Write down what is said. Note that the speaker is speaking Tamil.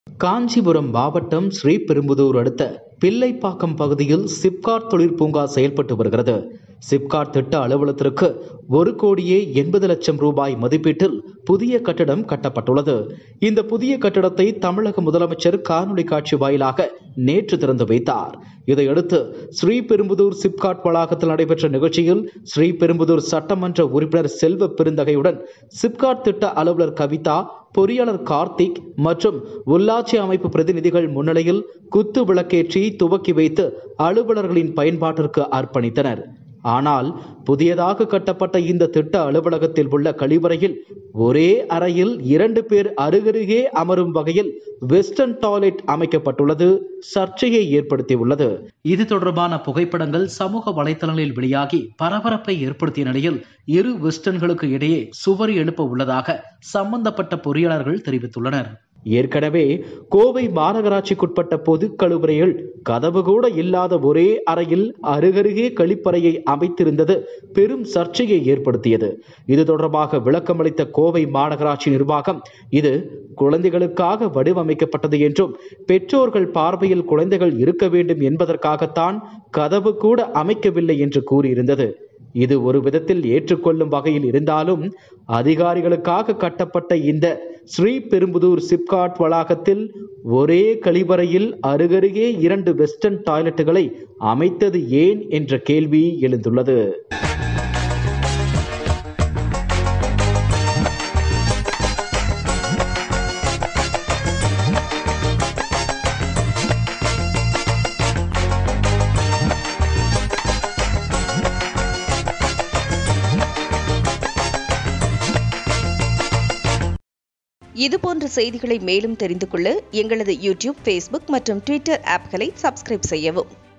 காஞ்சிபுரம் மாவட்டம் ஸ்ரீபெரும்புதூர் அடுத்த பிள்ளைப்பாக்கம் பகுதியில் சிப்காட் தொழிற்பூங்கா செயல்பட்டு வருகிறது சிப்காட் திட்ட அலுவலகத்திற்கு ஒரு கோடியே எண்பது லட்சம் ரூபாய் மதிப்பீட்டில் புதிய கட்டடம் கட்டப்பட்டுள்ளது இந்த புதிய கட்டடத்தை தமிழக முதலமைச்சர் காணொலி காட்சி வாயிலாக நேற்று திறந்து வைத்தார் இதையடுத்து ஸ்ரீபெரும்புதூர் சிப்காட் வளாகத்தில் நடைபெற்ற நிகழ்ச்சியில் ஸ்ரீபெரும்புதூர் சட்டமன்ற உறுப்பினர் செல்வ பெருந்தகையுடன் சிப்காட் திட்ட அலுவலர் கவிதா பொறியாளர் கார்த்திக் மற்றும் உள்ளாட்சி அமைப்பு பிரதிநிதிகள் முன்னிலையில் குத்து விளக்கேற்றி துவக்கி வைத்து அலுவலர்களின் பயன்பாட்டிற்கு அர்ப்பணித்தனர் ஆனால் புதியதாக கட்டப்பட்ட இந்த திட்ட அலுவலகத்தில் உள்ள கழிவறையில் ஒரே அறையில் இரண்டு பேர் அருகருகே அமரும் வகையில் வெஸ்டர்ன் டாய்லெட் அமைக்கப்பட்டுள்ளது சர்ச்சையை ஏற்படுத்தியுள்ளது இது தொடர்பான புகைப்படங்கள் சமூக வலைதளங்களில் வெளியாகி பரபரப்பை ஏற்படுத்திய நிலையில் இரு வெஸ்டர்ன்களுக்கு இடையே சுவர் எழுப்ப உள்ளதாக சம்பந்தப்பட்ட பொறியாளர்கள் தெரிவித்துள்ளனர் ஏற்கனவே கோவை மாநகராட்சிக்குட்பட்ட பொது கழிவறையில் கதவு கூட இல்லாத ஒரே அறையில் அருகருகே கழிப்பறையை அமைத்திருந்தது பெரும் சர்ச்சையை ஏற்படுத்தியது இது தொடர்பாக விளக்கமளித்த கோவை மாநகராட்சி நிர்வாகம் இது குழந்தைகளுக்காக வடிவமைக்கப்பட்டது என்றும் பெற்றோர்கள் பார்வையில் குழந்தைகள் இருக்க வேண்டும் என்பதற்காகத்தான் கதவு கூட அமைக்கவில்லை என்று கூறியிருந்தது இது ஒரு விதத்தில் ஏற்றுக்கொள்ளும் வகையில் இருந்தாலும் அதிகாரிகளுக்காக கட்டப்பட்ட இந்த ஸ்ரீ பெரும்புதூர் சிப்காட் வளாகத்தில் ஒரே கழிவறையில் அருகருகே இரண்டு வெஸ்டர்ன் டாய்லெட்டுகளை அமைத்தது ஏன் என்ற கேள்வி எழுந்துள்ளது இதுபோன்ற செய்திகளை மேலும் தெரிந்து கொள்ள எங்களது யூடியூப் ஃபேஸ்புக் மற்றும் ட்விட்டர் ஆப்களை சப்ஸ்கிரைப் செய்யவும்